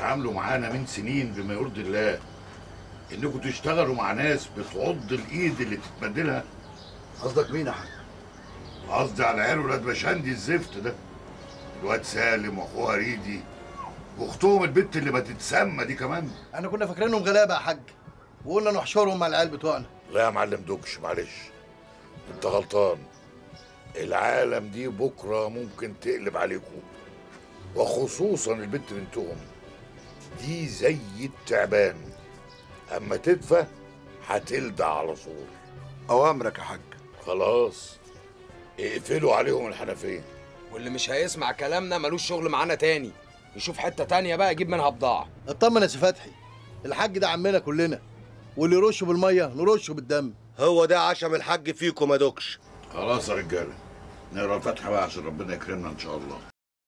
بتتعاملوا معانا من سنين بما يرضي الله انكم تشتغلوا مع ناس بتعض الايد اللي تتبدلها قصدك مين يا حاج؟ قصدي على عيال ولاد بشندي الزفت ده الواد سالم واخوها ريدي واختهم البت اللي ما تتسمى دي كمان احنا كنا فاكرينهم غلابه يا حاج وقلنا نحشرهم مع العيال بتوعنا لا يا معلم دوكش معلش انت غلطان العالم دي بكره ممكن تقلب عليكم وخصوصا البنت بنتهم دي زي التعبان اما تدفى هتلدع على طول اوامرك يا حاج خلاص اقفلوا عليهم الحنفيه واللي مش هيسمع كلامنا ملوش شغل معانا تاني يشوف حته تانية بقى يجيب منها بضاعه اطمن يا سي فتحي الحاج ده عمنا كلنا واللي يرشه بالميه نرشه بالدم هو ده عشم الحاج فيكم يا دوكش خلاص يا رجاله نقرا الفاتحه بقى عشان ربنا يكرمنا ان شاء الله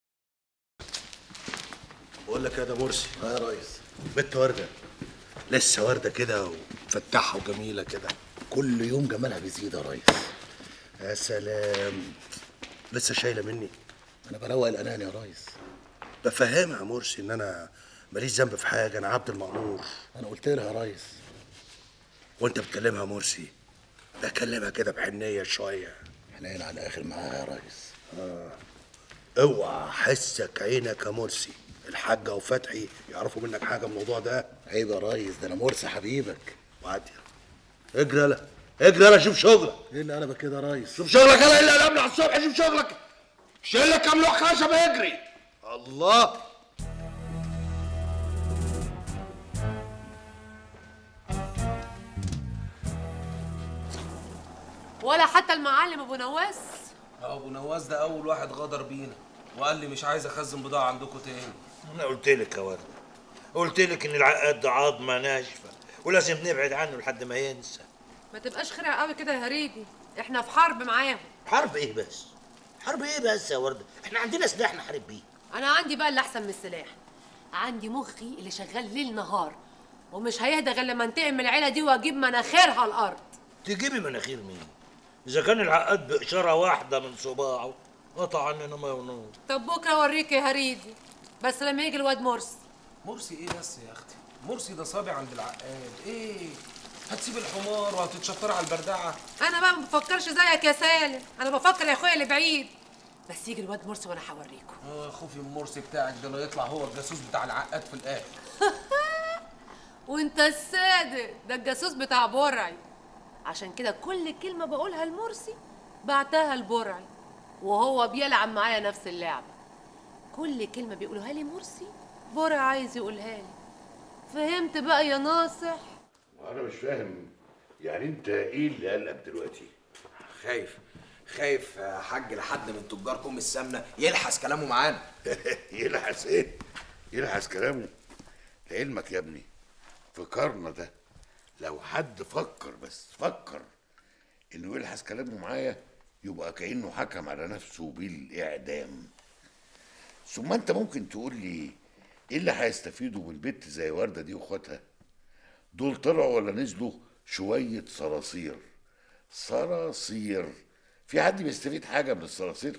بقول لك يا ده مرسي يا ريس بنت ورده لسه ورده كده ومفتحه وجميله كده كل يوم جمالها بيزيد يا ريس يا سلام لسه شايله مني انا بروق الانان يا ريس بفهمها يا مرسي ان انا ماليش ذنب في حاجه انا عبد المأمور انا قلت لها يا ريس وانت بتكلمها يا مرسي بكلمها كده بحنيه شويه حنين على الاخر معاها يا ريس اه اوعى احسك عينك يا مرسي الحاجة وفتحي يعرفوا منك حاجة من الموضوع ده عيب يا ريس ده انا مرسي حبيبك وعدي اجري يلا اجري يلا شوف شغلك ايه اللي قلبك كده يا ريس شوف شغلك يلا الا قبل على الصبح شوف شغلك شيل لك كام لوح خشب اجري الله ولا حتى المعلم ابو نواس ابو نواس ده اول واحد غدر بينا وقال لي مش عايز اخزن بضاعه عندكم تاني انا قلت لك يا ورد قلت لك ان العقاد ده عظمه ناشفه ولازم نبعد عنه لحد ما ينسى ما تبقاش خرع قوي كده يا هريدي احنا في حرب معاهم حرب ايه بس حرب ايه بس يا ورده احنا عندنا سلاح نحارب بيه انا عندي بقى اللي احسن من السلاح عندي مخي اللي شغال ليل نهار ومش هيهدى غير لما انتقم من العيله دي واجيب مناخيرها على الارض تجيبي مناخير مين اذا كان العقاد باشاره واحده من صباعه قطع عننا ما ونور طب بكره اوريك يا هريدي بس لما يجي الواد مرسي مرسي ايه بس يا اختي مرسي ده صابع عند العقاد ايه هتسيب الحمار وهتتشطر على البردعه انا بقى ما بفكرش زيك يا سالم انا بفكر يا اخويا اللي بعيد بس يجي الواد مرسي وانا هوريكم اه خوفي من مرسي بتاعك ده لا يطلع هو الجاسوس بتاع العقاد في الاخر وانت الصادق ده الجاسوس بتاع برعي عشان كده كل كلمه بقولها لمرسي بعتها لبرعي وهو بيلعب معايا نفس اللعبه كل كلمه بيقولها لي مرسي برعي عايز يقولها لي فهمت بقى يا ناصح وانا مش فاهم يعني انت ايه اللي قلقك دلوقتي خايف خايف يا حاج لحد من تجاركم السمنه يلحس كلامه معانا يلحس ايه يلحس كلامه لعلمك يا ابني في كارنا ده لو حد فكر بس فكر انه يلحس كلامه معايا يبقى كانه حكم على نفسه بالاعدام ثم انت ممكن تقول لي ايه اللي هيستفيدوا من بنت زي ورده دي واخواتها دول طلعوا ولا نزلوا شويه صراصير صراصير في حد بيستفيد حاجه من الصراصير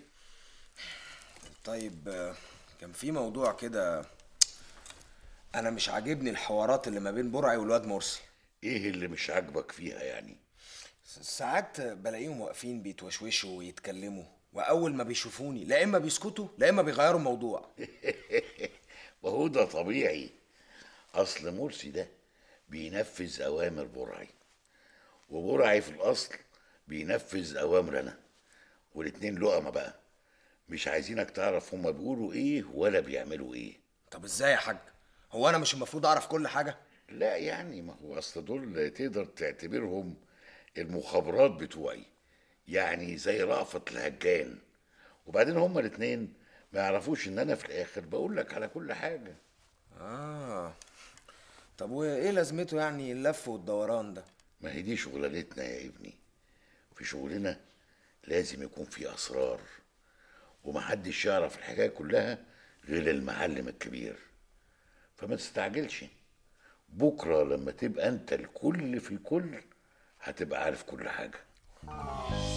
طيب آه، كان في موضوع كده انا مش عاجبني الحوارات اللي ما بين برعي والواد مرسي ايه اللي مش عاجبك فيها يعني س- ساعات بلاقيهم واقفين بيتوشوشوا ويتكلموا واول ما بيشوفوني لا اما بيسكتوا لا اما بيغيروا الموضوع وهو ده طبيعي اصل مرسي ده بينفذ اوامر برعي وبرعي في الاصل بينفذ اوامر انا والاتنين لقمه بقى مش عايزينك تعرف هما بيقولوا ايه ولا بيعملوا ايه طب ازاي يا حاج هو انا مش المفروض اعرف كل حاجه لا يعني ما هو اصل دول تقدر تعتبرهم المخابرات بتوعي يعني زي رأفت الهجان وبعدين هما الاتنين ما يعرفوش ان انا في الاخر بقول لك على كل حاجه اه طب وايه لازمته يعني اللف والدوران ده ما هي دي شغلانتنا يا ابني في شغلنا لازم يكون في اسرار ومحدش يعرف الحكايه كلها غير المعلم الكبير فما تستعجلش بكره لما تبقى انت الكل في الكل هتبقى عارف كل حاجه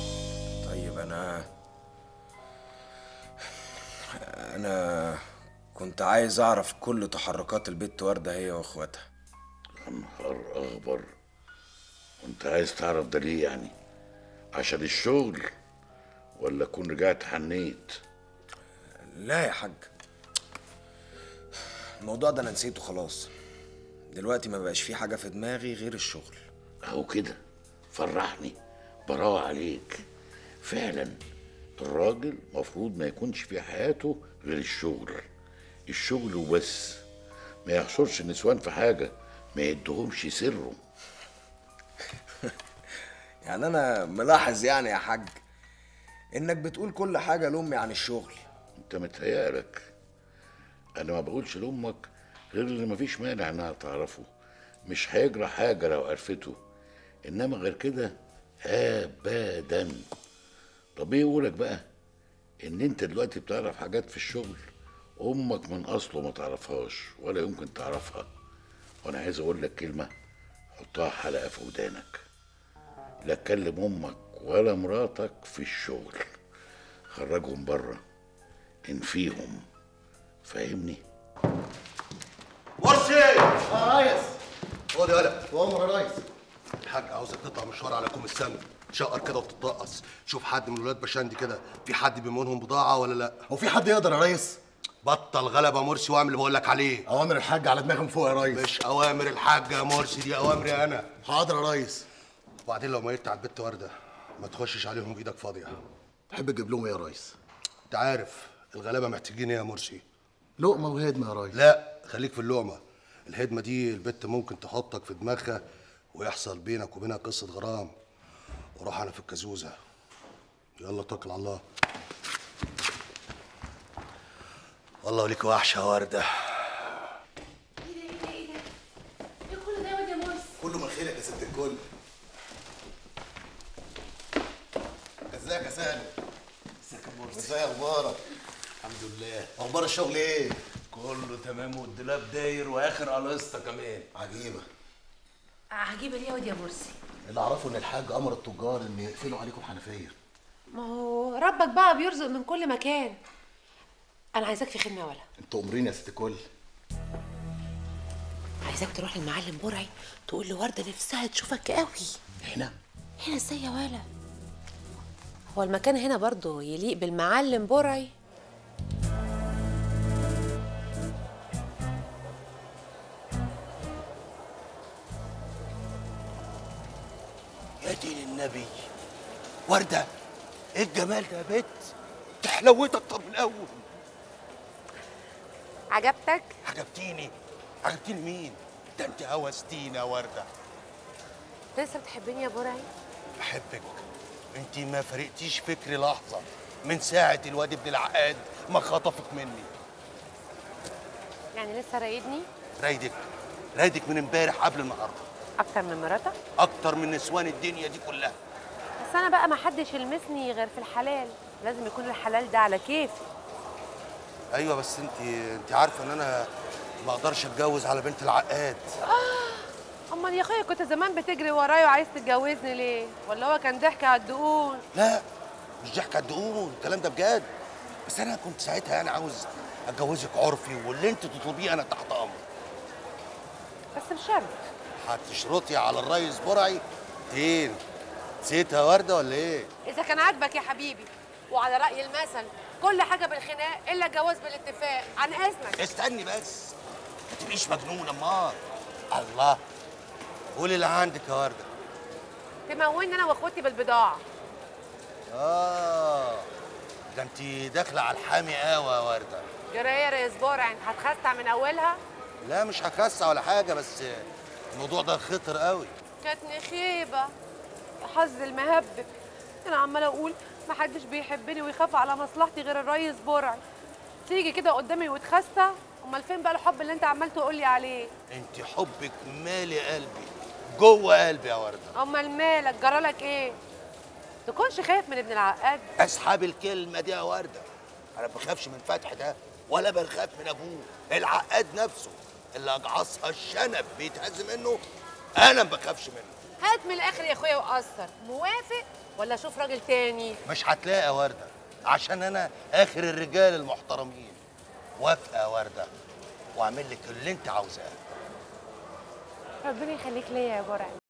طيب انا انا كنت عايز اعرف كل تحركات البت وردة هي واخواتها يا نهار اخبر وانت عايز تعرف ده ليه يعني عشان الشغل ولا كون رجعت حنيت لا يا حاج الموضوع ده انا نسيته خلاص دلوقتي ما بقاش في حاجة في دماغي غير الشغل اهو كده فرحني براوة عليك فعلا الراجل مفروض ما يكونش في حياته غير الشغل الشغل وبس ما يحصرش النسوان في حاجة ما يدهمش سرهم يعني انا ملاحظ يعني يا حاج انك بتقول كل حاجة لأمي عن الشغل انت متهيألك انا ما بقولش لامك غير اللي مفيش مانع انها تعرفه مش هيجرى حاجه لو عرفته انما غير كده ابدا طب ايه يقولك بقى ان انت دلوقتي بتعرف حاجات في الشغل امك من اصله ما تعرفهاش ولا يمكن تعرفها وانا عايز اقول لك كلمه حطها حلقه في ودانك لا تكلم امك ولا مراتك في الشغل خرجهم بره انفيهم فاهمني مرسي يا ريس خد يا ولد وامر يا ريس الحاج عاوزك تطلع مشوار على كوم السمن تشقر كده وتترقص شوف حد من ولاد بشندي كده في حد بيمونهم بضاعه ولا لا هو في حد يقدر يا ريس بطل غلبه مرسي واعمل اللي بقول لك عليه اوامر الحاج على دماغي من فوق يا ريس مش اوامر الحاج يا مرسي دي اوامري انا حاضر يا ريس وبعدين لو ميت على البت ورده ما تخشش عليهم بايدك فاضيه تحب تجيب لهم ايه يا ريس انت عارف الغلابه محتاجين ايه يا مرسي لقمه وهدمه يا ريس لا خليك في اللقمه الهدمه دي البت ممكن تحطك في دماغها ويحصل بينك وبينها قصه غرام وراح انا في الكازوزه يلا توكل على الله والله ليك وحشه يا ورده ايه ده ايه ده ايه ده؟ ايه كل ده يا واد يا مرسي؟ كله من خيرك يا ست الكل ازيك يا سالم ازيك يا مرسي ازاي اخبارك الحمد لله اخبار الشغل ايه كله تمام والدولاب داير واخر قلصته كمان عجيبه عجيبه ليه يا واد يا مرسي؟ اللي اعرفه ان الحاج امر التجار ان يقفلوا عليكم حنفيه ما هو ربك بقى بيرزق من كل مكان انا عايزاك في خدمه يا ولا انتوا امرين يا ست الكل عايزاك تروح للمعلم برعي تقول له ورده نفسها تشوفك قوي هنا هنا ازاي يا ولا هو المكان هنا برضو يليق بالمعلم برعي يا دين النبي وردة ايه الجمال ده يا بت تحلوت اكتر من الاول عجبتك عجبتيني عجبتيني مين ده انت هوستينا يا وردة لسه بتحبني يا برعي بحبك انت ما فرقتيش فكري لحظة من ساعة الواد ابن العقاد ما خطفك مني يعني لسه رايدني رايدك رايدك من امبارح قبل النهارده اكتر من مراتك اكتر من نسوان الدنيا دي كلها بس انا بقى ما حدش يلمسني غير في الحلال لازم يكون الحلال ده على كيفي ايوه بس انت انت عارفه ان انا ما اقدرش اتجوز على بنت العقاد امال يا اخويا كنت زمان بتجري ورايا وعايز تتجوزني ليه ولا هو كان ضحك على الدقون لا مش ضحك على الدقون الكلام ده بجد بس انا كنت ساعتها يعني عاوز اتجوزك عرفي واللي انت تطلبيه انا تحت امرك بس بشرط هتشرطي على الريس برعي فين نسيتها ورده ولا ايه اذا كان عاجبك يا حبيبي وعلى راي المثل كل حاجه بالخناق الا الجواز بالاتفاق عن اذنك استني بس ما تبقيش مجنونه امال الله قولي اللي عندك يا ورده تموني انا واخواتي بالبضاعه اه ده انت داخله على الحامي قوي يا ورده جرايه ريس برع انت هتخستع من اولها لا مش هكسع ولا حاجه بس الموضوع ده خطر قوي كانت نخيبه يا حظ المهبب انا عماله اقول محدش بيحبني ويخاف على مصلحتي غير الريس برعي تيجي كده قدامي وتخستع امال فين بقى الحب اللي انت عمال تقولي عليه انت حبك مالي قلبي جوه قلبي يا ورده امال مالك جرالك ايه تكونش خايف من ابن العقاد اسحب الكلمه دي يا ورده انا ما بخافش من فتح ده ولا بخاف من ابوه العقاد نفسه اللي اجعصها الشنب بيتهز منه انا ما بخافش منه هات من الاخر يا اخويا وقصر موافق ولا اشوف راجل تاني مش هتلاقي يا ورده عشان انا اخر الرجال المحترمين موافقه يا ورده واعمل لك اللي انت عاوزاه ربنا يخليك ليا يا برعي